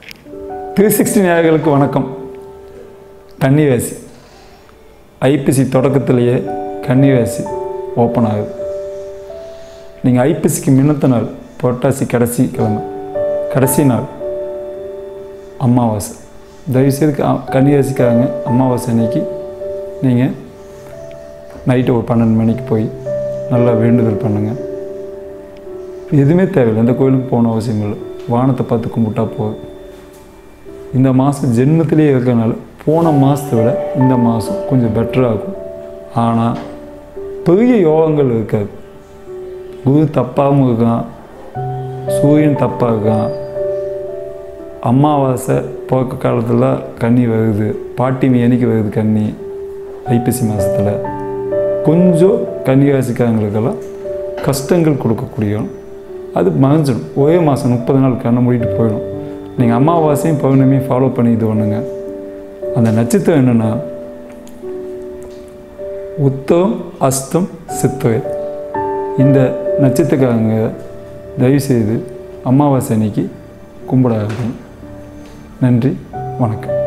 three sixty நேயர்களுக்கு வணக்கம் கன்னிராசி ஐபிசி தொடக்கத்திலேயே கன்னிராசி ஓப்பன் ஆகுது நீங்கள் ஐபிசிக்கு முன்னத்த நாள் புரட்டாசி கடைசி கிழமை கடைசி நாள் அமாவாசை தயவுசெய்து க- கன்னிராசிக்காரங்க அமாவாசை அன்னைக்கு நீங்கள் நைட்டு ஒரு பன்னெண்டு மணிக்கு போய் நல்லா வேண்டுதல் பண்ணுங்கள் எதுவுமே தேவையில்லை எந்த கோயிலுக்கு போகணும் அவசியம் இல்லை வானத்தை பார்த்து கும்பிட்டா போதும் இந்த மாதம் ஜென்மத்திலே இருக்கிறனால போன மாதத்தை விட இந்த மாதம் கொஞ்சம் பெட்டராக இருக்கும் ஆனால் பெரிய யோகங்கள் இருக்காது குரு தப்பாகவும் இருக்கான் சூரியன் தப்பாக இருக்கான் அமாவாசை பிறக்க காலத்தில் கன்னி வருது பாட்டிமி என்னைக்கு வருது கன்னி ஐப்பசி மாதத்தில் கொஞ்சம் கன்னிராசிக்காரங்களுக்கெல்லாம் கஷ்டங்கள் கொடுக்கக்கூடிய அது மறைஞ்சிடும் ஒரே மாதம் முப்பது நாள் கண்ணை மூடிட்டு போயிடும் நீங்கள் அமாவாசையும் பௌர்ணமியும் ஃபாலோ பண்ணி இது பண்ணுங்க அந்த நட்சத்திரம் என்னென்னா உத்தம் அஸ்தம் சித்துவை இந்த நட்சத்திரக்காரங்க தயவுசெய்து அமாவாசை அன்னைக்கு கும்பிடாதீங்க நன்றி வணக்கம்